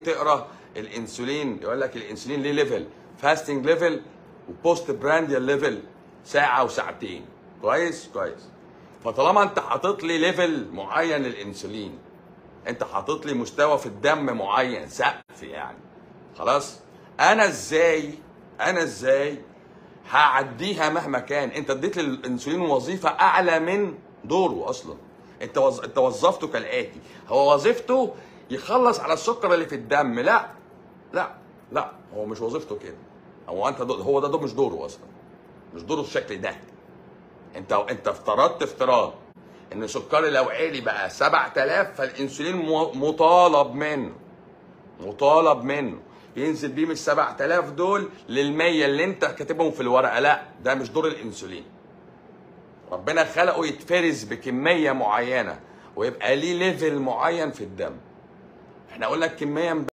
تقرا الانسولين يقول لك الانسولين ليه ليفل فاستنج ليفل وبوست برانديال ليفل ساعه وساعتين كويس كويس فطالما انت حاطط لي ليفل معين للانسولين انت حاطط لي مستوى في الدم معين سقف يعني خلاص انا ازاي انا ازاي هعديها مهما كان انت اديت للانسولين وظيفه اعلى من دوره اصلا انت وز... انت وظفته كالاتي هو وظيفته يخلص على السكر اللي في الدم لا لا لا هو مش وظيفته كده هو انت دو... هو ده, ده مش دوره اصلا مش دوره الشكل ده انت انت افترضت افتراض ان سكري لو عالي بقى 7000 فالانسولين م- مطالب منه مطالب منه ينزل بيه من ال 7000 دول لل 100 اللي انت كاتبهم في الورقه لا ده مش دور الانسولين ربنا خلقه يتفرز بكميه معينه ويبقى ليه ليفل معين في الدم احنا قلنا الكميه